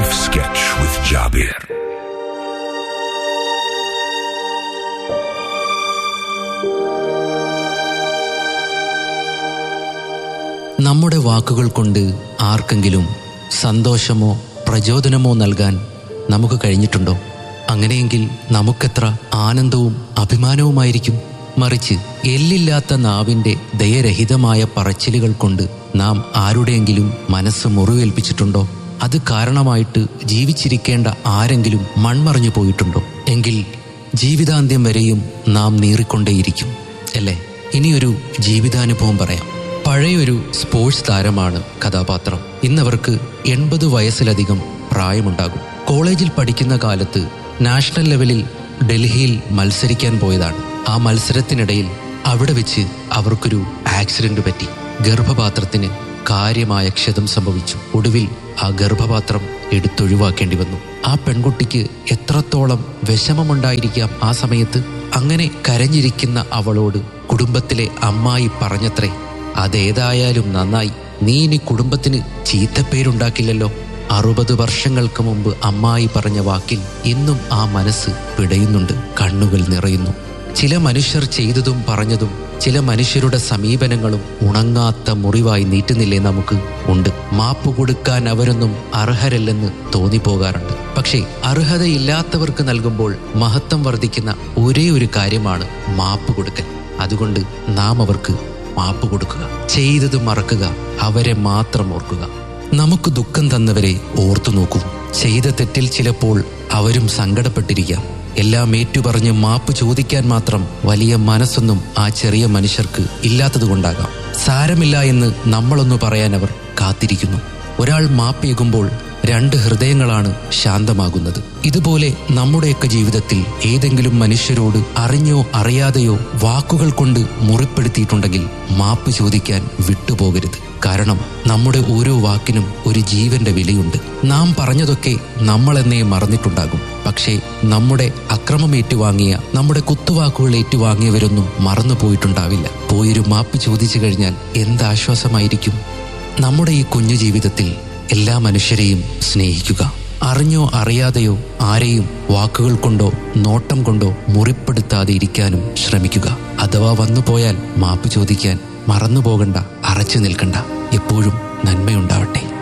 Life Sketch with Jabir. നമ്മുടെ വാക്കുകൾ കൊണ്ട് ആർക്കെങ്കിലും സന്തോഷമോ പ്രചോദനമോ നൽകാൻ നമുക്ക് കഴിഞ്ഞിട്ടുണ്ടോ അങ്ങനെയെങ്കിൽ നമുക്കെത്ര ആനന്ദവും അഭിമാനവുമായിരിക്കും മറിച്ച് എല്ലില്ലാത്ത നാവിൻ്റെ ദയരഹിതമായ പറച്ചിലുകൾ കൊണ്ട് നാം ആരുടെയെങ്കിലും മനസ്സ് മുറിവേൽപ്പിച്ചിട്ടുണ്ടോ അത് കാരണമായിട്ട് ജീവിച്ചിരിക്കേണ്ട ആരെങ്കിലും മൺമറഞ്ഞു പോയിട്ടുണ്ടോ എങ്കിൽ ജീവിതാന്ത്യം വരെയും നാം നീറിക്കൊണ്ടേയിരിക്കും അല്ലേ ഇനിയൊരു ജീവിതാനുഭവം പറയാം പഴയൊരു സ്പോർട്സ് താരമാണ് കഥാപാത്രം ഇന്നവർക്ക് എൺപത് വയസ്സിലധികം പ്രായമുണ്ടാകും കോളേജിൽ പഠിക്കുന്ന കാലത്ത് നാഷണൽ ലെവലിൽ ഡൽഹിയിൽ മത്സരിക്കാൻ പോയതാണ് ആ മത്സരത്തിനിടയിൽ അവിടെ വെച്ച് അവർക്കൊരു ആക്സിഡന്റ് പറ്റി ഗർഭപാത്രത്തിന് കാര്യമായ ക്ഷതം സംഭവിച്ചു ഒടുവിൽ ആ ഗർഭപാത്രം എടുത്തൊഴിവാക്കേണ്ടി വന്നു ആ പെൺകുട്ടിക്ക് എത്രത്തോളം വിഷമമുണ്ടായിരിക്കാം ആ സമയത്ത് അങ്ങനെ കരഞ്ഞിരിക്കുന്ന അവളോട് കുടുംബത്തിലെ അമ്മായി പറഞ്ഞത്രേ അതേതായാലും നന്നായി നീ ഇനി കുടുംബത്തിന് ചീത്തപ്പേരുണ്ടാക്കില്ലല്ലോ അറുപത് വർഷങ്ങൾക്ക് മുമ്പ് അമ്മായി പറഞ്ഞ വാക്കിൽ ഇന്നും ആ മനസ്സ് പിടയുന്നുണ്ട് കണ്ണുകൾ നിറയുന്നു ചില മനുഷ്യർ ചെയ്തതും പറഞ്ഞതും ചില മനുഷ്യരുടെ സമീപനങ്ങളും ഉണങ്ങാത്ത മുറിവായി നീട്ടുന്നില്ലേ നമുക്ക് ഉണ്ട് മാപ്പ് കൊടുക്കാൻ അവരൊന്നും അർഹരല്ലെന്ന് തോന്നിപ്പോകാറുണ്ട് പക്ഷേ അർഹതയില്ലാത്തവർക്ക് നൽകുമ്പോൾ മഹത്വം വർദ്ധിക്കുന്ന ഒരേ ഒരു കാര്യമാണ് മാപ്പ് കൊടുക്കൽ അതുകൊണ്ട് നാം അവർക്ക് മാപ്പ് കൊടുക്കുക ചെയ്തത് മറക്കുക അവരെ മാത്രം ഓർക്കുക നമുക്ക് ദുഃഖം തന്നവരെ ഓർത്തു നോക്കൂ ചെയ്ത തെറ്റിൽ ചിലപ്പോൾ അവരും സങ്കടപ്പെട്ടിരിക്കാം എല്ലാം ഏറ്റുപറഞ്ഞ് മാപ്പ് ചോദിക്കാൻ മാത്രം വലിയ മനസ്സൊന്നും ആ ചെറിയ മനുഷ്യർക്ക് ഇല്ലാത്തതുകൊണ്ടാകാം സാരമില്ല എന്ന് നമ്മളൊന്നു പറയാൻ അവർ കാത്തിരിക്കുന്നു ഒരാൾ മാപ്പേകുമ്പോൾ രണ്ട് ഹൃദയങ്ങളാണ് ശാന്തമാകുന്നത് ഇതുപോലെ നമ്മുടെയൊക്കെ ജീവിതത്തിൽ ഏതെങ്കിലും മനുഷ്യരോട് അറിഞ്ഞോ അറിയാതെയോ വാക്കുകൾ കൊണ്ട് മുറിപ്പെടുത്തിയിട്ടുണ്ടെങ്കിൽ മാപ്പ് ചോദിക്കാൻ വിട്ടുപോകരുത് കാരണം നമ്മുടെ ഓരോ വാക്കിനും ഒരു ജീവന്റെ വിലയുണ്ട് നാം പറഞ്ഞതൊക്കെ നമ്മളെന്നേ മറന്നിട്ടുണ്ടാകും പക്ഷേ നമ്മുടെ അക്രമം ഏറ്റുവാങ്ങിയ നമ്മുടെ കുത്തുവാക്കുകൾ ഏറ്റുവാങ്ങിയവരൊന്നും മറന്നുപോയിട്ടുണ്ടാവില്ല പോയൊരു മാപ്പ് ചോദിച്ചു കഴിഞ്ഞാൽ എന്താശ്വാസമായിരിക്കും നമ്മുടെ ഈ കുഞ്ഞു ജീവിതത്തിൽ എല്ലാ മനുഷ്യരെയും സ്നേഹിക്കുക അറിഞ്ഞോ അറിയാതെയോ ആരെയും വാക്കുകൾ കൊണ്ടോ നോട്ടം കൊണ്ടോ മുറിപ്പെടുത്താതെ ഇരിക്കാനും ശ്രമിക്കുക അഥവാ വന്നു പോയാൽ മാപ്പ് ചോദിക്കാൻ മറന്നു പോകണ്ട അറച്ചു നിൽക്കണ്ട എപ്പോഴും നന്മയുണ്ടാവട്ടെ